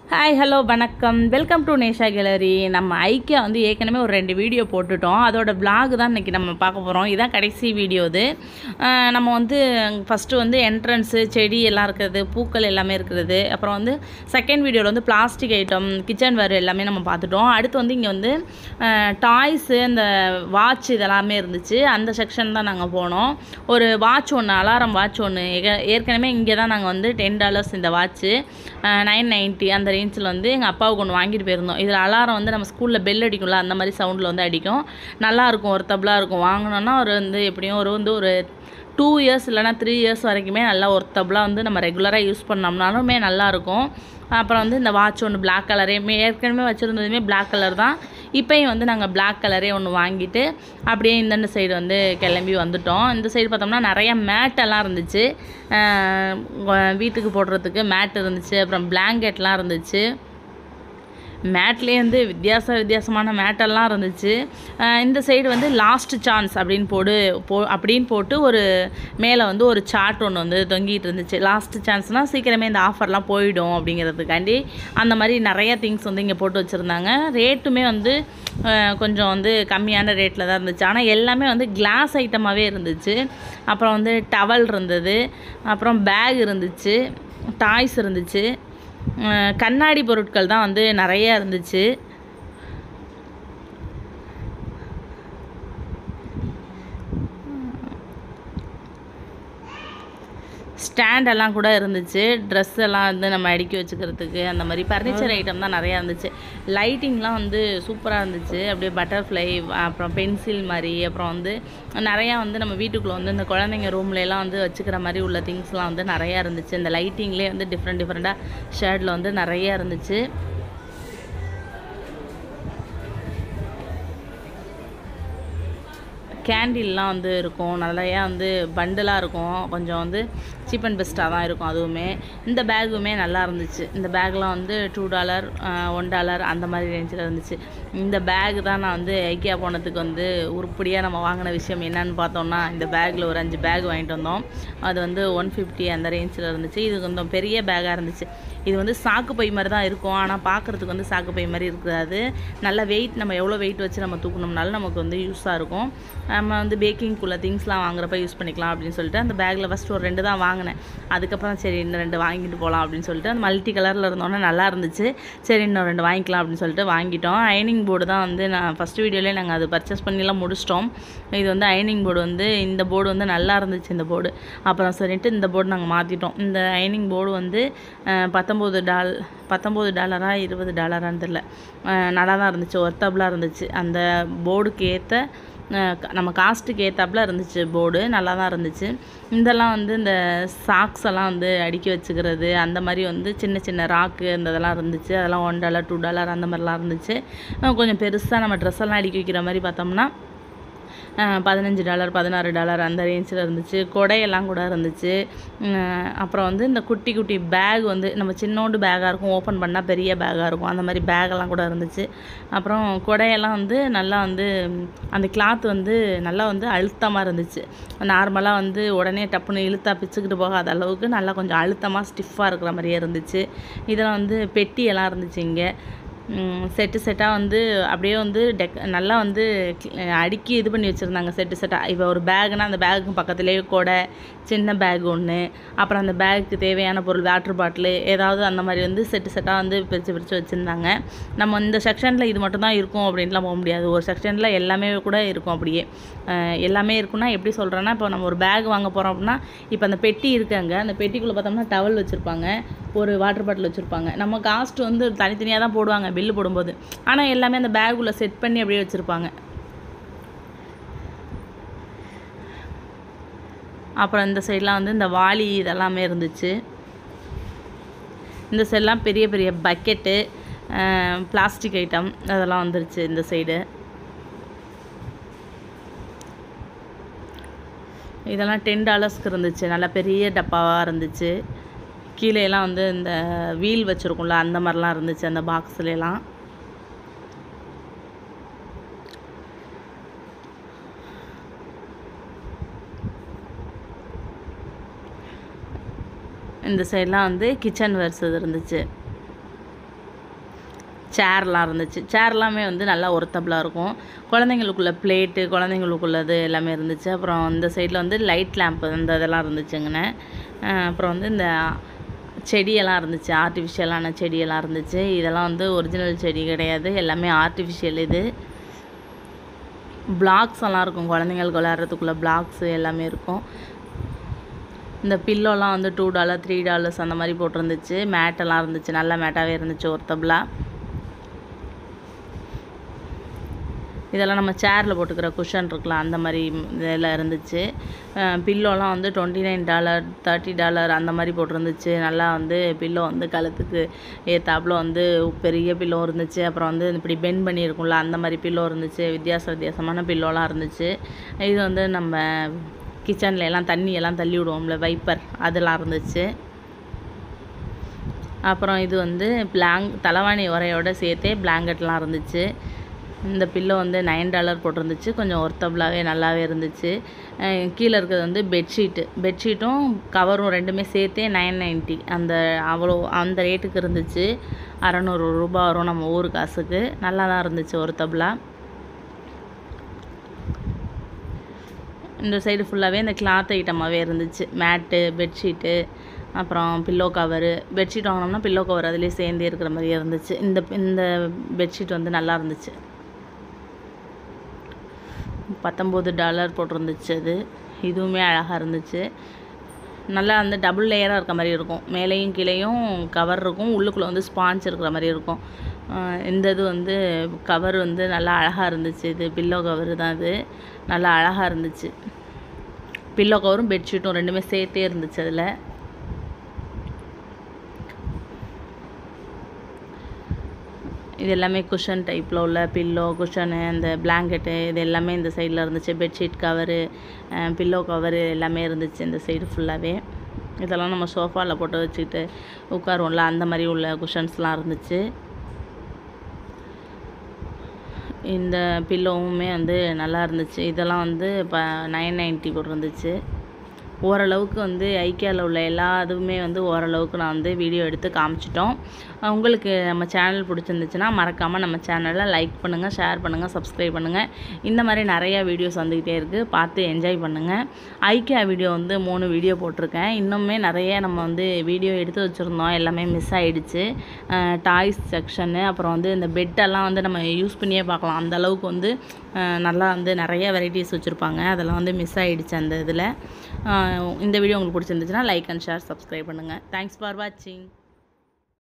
hi hello வணக்கம் welcome to நேஷா gallery நம்ம ஐக்கியா வந்து ஏற்கனவே ஒரு ரெண்டு வீடியோ போட்டுட்டோம் அதோட vlog தான் இன்றைக்கி நம்ம பார்க்க போகிறோம் இதான் கடைசி வீடியோ இது அஹ் நம்ம வந்து ஃபஸ்ட்டு வந்து என்ட்ரன்ஸு செடி எல்லாம் இருக்கிறது பூக்கள் எல்லாமே இருக்கிறது அப்புறம் வந்து செகண்ட் வீடியோவில் வந்து பிளாஸ்டிக் ஐட்டம் கிச்சன் வேர் எல்லாமே நம்ம பார்த்துட்டோம் அடுத்து வந்து இங்கே வந்து டாய்ஸு இந்த வாட்ச் இதெல்லாமே இருந்துச்சு அந்த செக்ஷன் தான் நாங்கள் போனோம் ஒரு வாட்ச் ஒன்று அலாரம் வாட்ச் ஒன்று ஏற்கனவே இங்கே தான் நாங்கள் வந்து டென் டாலர்ஸ் இந்த வாட்ச்சு நைன் நைன்ட்டி அந்த ரேஞ்சில் வந்து எங்கள் அப்பாவுக்கு ஒன்று வாங்கிட்டு போயிருந்தோம் இதில் அலாரம் வந்து நம்ம ஸ்கூலில் பெல் அடிக்கும்ல அந்த மாதிரி சவுண்டில் வந்து அடிக்கும் நல்லாயிருக்கும் ஒரு தபலாக இருக்கும் வாங்கினோன்னா ஒரு வந்து எப்படியும் ஒரு வந்து ஒரு டூ இயர்ஸ் இல்லைனா த்ரீ இயர்ஸ் வரைக்குமே நல்லா ஒர்த்தபுளாக வந்து நம்ம ரெகுலராக யூஸ் பண்ணோம்னாலுமே நல்லாயிருக்கும் அப்புறம் வந்து இந்த வாட்ச் ஒன்று பிளாக் கலரே ஏற்கனவே வச்சுருந்ததுமே பிளாக் கலர் தான் இப்போயும் வந்து நாங்கள் பிளாக் கலரே ஒன்று வாங்கிட்டு அப்படியே இந்தந்த சைடு வந்து கிளம்பி வந்துட்டோம் இந்த சைடு பார்த்தோம்னா நிறைய மேட்டெல்லாம் இருந்துச்சு அஹ் வீட்டுக்கு போடுறதுக்கு மேட் இருந்துச்சு அப்புறம் பிளாங்கெட்லாம் இருந்துச்சு மேட்லேயே வந்து வித்தியாச வித்தியாசமான மேட்டெல்லாம் இருந்துச்சு அஹ் இந்த சைடு வந்து லாஸ்ட் சான்ஸ் அப்படின்னு போடு போ அப்படின்னு போட்டு ஒரு மேலே வந்து ஒரு சார்ட் ஒன்று வந்து தொங்கிட்டு இருந்துச்சு லாஸ்ட் சான்ஸ்னால் சீக்கிரமே இந்த ஆஃபர்லாம் போயிடும் அப்படிங்கிறதுக்காண்டி அந்த மாதிரி நிறைய திங்ஸ் வந்து இங்கே போட்டு வச்சுருந்தாங்க ரேட்டுமே வந்து அஹ் கொஞ்சம் வந்து கம்மியான ரேட்டில் தான் இருந்துச்சு ஆனால் எல்லாமே வந்து கிளாஸ் ஐட்டமாகவே இருந்துச்சு அப்புறம் வந்து டவல் இருந்தது அப்புறம் பேக் இருந்துச்சு டாய்ஸ் இருந்துச்சு அஹ் கண்ணாடி பொருட்கள் தான் வந்து நிறைய இருந்துச்சு ஸ்டாண்ட் எல்லாம் கூட இருந்துச்சு ட்ரெஸ் எல்லாம் வந்து நம்ம அடுக்கி வச்சுக்கிறதுக்கு அந்த மாதிரி ஃபர்னிச்சர் ஐட்டம் தான் நிறையா இருந்துச்சு லைட்டிங்லாம் வந்து சூப்பராக இருந்துச்சு அப்படியே பட்டர்ஃப்ளை அப்புறம் பென்சில் மாதிரி அப்புறம் வந்து நிறையா வந்து நம்ம வீட்டுக்குள்ளே வந்து இந்த குழந்தைங்க ரூம்ல எல்லாம் வந்து வச்சுக்கிற மாதிரி உள்ள திங்ஸ்லாம் வந்து நிறையா இருந்துச்சு இந்த லைட்டிங்லேயே வந்து டிஃப்ரெண்ட் டிஃப்ரெண்ட்டாக ஷேடில் வந்து நிறையா இருந்துச்சு கேண்டில்லாம் வந்து இருக்கும் நிறையா வந்து பண்டலாக இருக்கும் கொஞ்சம் வந்து சீப் அண்ட் பெஸ்ட்டாக தான் இருக்கும் அதுவுமே இந்த பேக்குமே நல்லா இருந்துச்சு இந்த பேக்லாம் வந்து டூ டாலர் ஒன் டாலர் அந்த மாதிரி ரேஞ்சில் இருந்துச்சு இந்த பேக் தான் நான் வந்து ஐக்கியா போனதுக்கு வந்து உருப்படியாக நம்ம வாங்கின விஷயம் என்னன்னு பார்த்தோம்னா இந்த பேக்கில் ஒரு அஞ்சு பேக் வாங்கிட்டு வந்தோம் அது வந்து ஒன் ஃபிஃப்டி அந்த ரேஞ்சில் இருந்துச்சு இது கொஞ்சம் பெரிய பேக்காக இருந்துச்சு இது வந்து சாக்கு பை மாதிரி தான் இருக்கும் ஆனால் பார்க்குறதுக்கு வந்து சாக்கு பை மாதிரி இருக்காது நல்ல வெயிட் நம்ம எவ்வளோ வெயிட் வச்சு நம்ம தூக்கணும்னாலும் நமக்கு வந்து யூஸாக இருக்கும் நம்ம வந்து பேக்கிங்குள்ள திங்ஸ்லாம் வாங்குறப்ப யூஸ் பண்ணிக்கலாம் அப்படின்னு சொல்லிட்டு அந்த பேக்கில் ஃபஸ்ட் ஒரு ரெண்டு தான் வாங்கினேன் அதுக்கப்புறம் சரி இன்னும் ரெண்டு வாங்கிட்டு போகலாம் அப்படின்னு சொல்லிட்டு அந்த மல்டி கலரில் இருந்தோன்னே நல்லா இருந்துச்சு சரி இன்னும் ரெண்டு வாங்கிக்கலாம் அப்படின்னு சொல்லிட்டு வாங்கிட்டோம் அயனிங் போர்டு தான் வந்து நான் ஃபஸ்ட் வீடியோலேயே நாங்கள் அது பர்ச்சேஸ் பண்ணிலாம் முடிச்சிட்டோம் இது வந்து அயனிங் போர்டு வந்து இந்த போர்டு வந்து நல்லா இருந்துச்சு இந்த போர்டு அப்புறம் சொல்லிட்டு இந்த போர்டு நாங்கள் மாற்றிட்டோம் இந்த அயனிங் போர்டு வந்து அஹ், பத்தொம்போது டால் பத்தொம்போது டாலரா இருபது டாலரான்னு தெரில அஹ், நல்லா தான் இருந்துச்சு ஒர்த்தபுளாக இருந்துச்சு அந்த போர்டுக்கு ஏற்ற நம்ம காஸ்ட்டுக்கு ஏற்றாப்புல இருந்துச்சு போர்டு நல்லா தான் இருந்துச்சு இதெல்லாம் வந்து இந்த சாக்ஸ் எல்லாம் வந்து அடுக்கி வச்சுக்கிறது அந்த மாதிரி வந்து சின்ன சின்ன ராக்கு இந்த இதெல்லாம் இருந்துச்சு அதெல்லாம் ஒன் டாலர் டூ டாலர் அந்த மாதிரிலாம் இருந்துச்சு அஹ் கொஞ்சம் பெருசாக நம்ம ட்ரெஸ் எல்லாம் அடுக்கி வைக்கிற மாதிரி பார்த்தோம்னா அஹ் பதினஞ்சு டாலர் பதினாறு டாலர் அந்த ரேஞ்சில் இருந்துச்சு கொடையெல்லாம் கூட இருந்துச்சு உம் அப்புறம் வந்து இந்த குட்டி குட்டி பேக் வந்து நம்ம சின்னோண்டு பேக்காக இருக்கும் ஓப்பன் பண்ணால் பெரிய பேக்காக இருக்கும் அந்த மாதிரி பேக்கெல்லாம் கூட இருந்துச்சு அப்புறம் கொடையெல்லாம் வந்து நல்லா வந்து உம், அந்த கிளாத் வந்து நல்லா வந்து அழுத்தமாக இருந்துச்சு நார்மலாக வந்து உடனே டப்புன்னு இழுத்தா பிச்சுக்கிட்டு போகாத அளவுக்கு நல்லா கொஞ்சம் அழுத்தமாக ஸ்டிஃபாக இருக்கிற மாதிரியே இருந்துச்சு இதெல்லாம் வந்து பெட்டியெல்லாம் இருந்துச்சு இங்கே செட்டு செட்டாக வந்து அப்படியே வந்து டெக் நல்லா வந்து cl- அடுக்கி இது பண்ணி வச்சுருந்தாங்க செட்டு செட்டாக இப்போ ஒரு பேக்னா அந்த பேக்கு பக்கத்துலேயே கொடை சின்ன பேக் ஒன்று அப்புறம் அந்த பேக்கு தேவையான பொருள் வாட்டர் பாட்டிலு ஏதாவது அந்த மாதிரி வந்து செட்டு செட்டாக வந்து பிரித்து பிரித்து வச்சுருந்தாங்க நம்ம இந்த செக்ஷனில் இது மட்டும் தான் இருக்கும் அப்படின்ட்டுலாம் போக முடியாது ஒரு செக்ஷனில் எல்லாமே கூட இருக்கும் அப்படியே அஹ் எல்லாமே இருக்குன்னா எப்படி சொல்கிறேன்னா இப்போ நம்ம ஒரு பேக் வாங்க போகிறோம் அப்படின்னா இப்போ அந்த பெட்டி இருக்காங்க அந்த பெட்டிக்குள்ளே பார்த்தோம்னா டவல் வச்சுருப்பாங்க ஒரு வாட்டர் பாட்டில் வச்சுருப்பாங்க நம்ம காஸ்ட் வந்து தனித்தனியாக தான் போடுவாங்க பில்லு போடும்போது ஆனால் எல்லாமே அந்த பேக்குள்ளே செட் பண்ணி அப்படியே வச்சுருப்பாங்க அப்புறம் இந்த சைட்லாம் வந்து இந்த வாளி இதெல்லாமே இருந்துச்சு இந்த சைட்லாம் பெரிய பெரிய பக்கெட்டு பிளாஸ்டிக் ஐட்டம் அதெல்லாம் வந்துருச்சு இந்த சைடு இதெல்லாம் டென் டாலர்ஸ்க்கு இருந்துச்சு நல்லா பெரிய டப்பாவாக இருந்துச்சு கீழே எல்லாம் வந்து இந்த வீல் வச்சுருக்கும்ல அந்த மாதிரிலாம் இருந்துச்சு அந்த பாக்ஸ்லாம் இந்த சைட்லாம் வந்து கிச்சன் வேர்ஸ் இது இருந்துச்சு சேர்லாம் இருந்துச்சு சேர்லாமே வந்து நல்லா ஒர்த்தபிளாக இருக்கும் குழந்தைங்களுக்குள்ள பிளேட்டு குழந்தைங்களுக்குள்ளது எல்லாமே இருந்துச்சு அப்புறம் இந்த சைடில் வந்து லைட் லேம்ப் இந்த இதெல்லாம் இருந்துச்சுங்கண்ணே அஹ் அப்புறம் வந்து இந்த செடியெல்லாம் இருந்துச்சு ஆர்டிஃபிஷியலான செடியெல்லாம் இருந்துச்சு இதெல்லாம் வந்து ஒரிஜினல் செடி கிடையாது எல்லாமே ஆர்டிஃபிஷியல் இது பிளாக்ஸ் எல்லாம் இருக்கும் குழந்தைங்களுக்கு விளையாடுறதுக்குள்ள பிளாக்ஸ் எல்லாமே இருக்கும் இந்த பில்லோலாம் வந்து டூ டாலர் த்ரீ டாலர்ஸ் அந்த மாதிரி போட்டிருந்துச்சு மேட்டெல்லாம் இருந்துச்சு நல்ல மேட்டாகவே இருந்துச்சு ஒருத்தபிளாக இதெல்லாம் நம்ம சேரில் போட்டுக்கிற குஷன் இருக்குல்ல அந்த மாதிரி இதெல்லாம் இருந்துச்சு பில்லோலாம் வந்து twenty nine dollar thirty dollar அந்த மாதிரி போட்டிருந்துச்சு நல்லா வந்து பில்லோ வந்து கழுத்துக்கு ஏத்தாப்புல வந்து பெரிய பில்லோ இருந்துச்சு அப்புறம் வந்து இப்படி பெண்ட் பண்ணியிருக்கும்ல அந்த மாதிரி பில்லோ இருந்துச்சு வித்தியாச வித்தியாசமான பில்லோலாம் இருந்துச்சு இது வந்து நம்ம கிச்சனில் எல்லாம் தண்ணி எல்லாம் தள்ளி விடுவோம்ல வைப்பர் அதெல்லாம் இருந்துச்சு அப்புறம் இது வந்து பிளாங் தலைவாணி உரையோட சேர்த்தே பிளாங்கெட்லாம் இருந்துச்சு இந்த பில்லோ வந்து நைன் டாலர் போட்டிருந்துச்சு கொஞ்சம் ஒர்த்தபிளாகவே நல்லாவே இருந்துச்சு அஹ் கீழே இருக்கிறது வந்து பெட்ஷீட்டு பெட்ஷீட்டும் கவரும் ரெண்டுமே சேர்த்தே நைன் நைன்ட்டி அந்த அவ்வளோ அந்த ரேட்டுக்கு இருந்துச்சு அறநூறு ரூபா வரும் நம்ம ஊர் காசுக்கு நல்லா தான் இருந்துச்சு ஒர்த்தபிளாக இந்த சைடு ஃபுல்லாகவே இந்த கிளாத் ஐட்டமாகவே இருந்துச்சு மேட்டு பெட்ஷீட்டு அப்புறம் பில்லோ கவரு பெட்ஷீட் வாங்கினோம்னா பில்லோ கவர் அதிலே சேர்ந்தே இருக்கிற மாதிரியே இருந்துச்சு இந்த இந்த பெட்ஷீட் வந்து நல்லா இருந்துச்சு பத்தொம்போது டாலர் போட்டிருந்துச்சு அது இதுவுமே அழகாக இருந்துச்சு நல்லா வந்து டபுள் லேயராக இருக்க மாதிரி இருக்கும் மேலேயும் கீழேயும் கவர் இருக்கும் உள்ளுக்குள்ளே வந்து ஸ்பாஞ்ச் இருக்கிற மாதிரி இருக்கும் ஆஹ் இந்த இது வந்து கவர் வந்து நல்லா அழகாக இருந்துச்சு இது பில்லோ கவர் தான் இது நல்லா அழகாக இருந்துச்சு பில்லோ கவரும் பெட்ஷீட்டும் ரெண்டுமே சேர்த்தே இருந்துச்சு அதில் இது எல்லாமே குஷன் டைப்பில் உள்ள பில்லோ குஷனு இந்த பிளாங்கெட்டு இது எல்லாமே இந்த சைடில் இருந்துச்சு பெட்ஷீட் கவரு பில்லோ கவரு எல்லாமே இருந்துச்சு இந்த சைடு ஃபுல்லாகவே இதெல்லாம் நம்ம சோஃபாவில் போட்டு வச்சுக்கிட்டு உட்காருவோம்ல அந்த மாதிரி உள்ள குஷன்ஸ்லாம் இருந்துச்சு இந்த பில்லோவுமே வந்து நல்லா இருந்துச்சு இதெல்லாம் வந்து இப்போ நைன் நைன்ட்டி போட்டிருந்துச்சு ஓரளவுக்கு வந்து ஐக்கியாவில் உள்ள எல்லா இதுவுமே வந்து ஓரளவுக்கு நான் வந்து வீடியோ எடுத்து காமிச்சிட்டோம் அஹ் உங்களுக்கு நம்ம சேனல் பிடிச்சிருந்துச்சுன்னா மறக்காமல் நம்ம சேனலை லைக் பண்ணுங்கள் ஷேர் பண்ணுங்கள் சப்ஸ்கிரைப் பண்ணுங்கள் இந்த மாதிரி நிறையா வீடியோஸ் வந்துக்கிட்டே இருக்குது பார்த்து என்ஜாய் பண்ணுங்கள் ஐக்கியா வீடியோ வந்து மூணு வீடியோ போட்டிருக்கேன் இன்னுமே நிறைய நம்ம வந்து வீடியோ எடுத்து வச்சுருந்தோம் எல்லாமே மிஸ் ஆகிடுச்சு டாய்ஸ் செக்ஷனு அப்புறம் வந்து இந்த பெட்டெல்லாம் வந்து நம்ம யூஸ் பண்ணியே பார்க்கலாம் அந்த அளவுக்கு வந்து அஹ் நல்லா வந்து நிறைய வெரைட்டிஸ் வச்சுருப்பாங்க அதெல்லாம் வந்து மிஸ் ஆகிடுச்சு அந்த இதில் இந்த வீடியோ உங்களுக்கு பிடிச்சிருந்துச்சுன்னா லைக் அண்ட் ஷேர் சப்ஸ்கிரைப் பண்ணுங்கள் தேங்க்ஸ் ஃபார் வாட்சிங்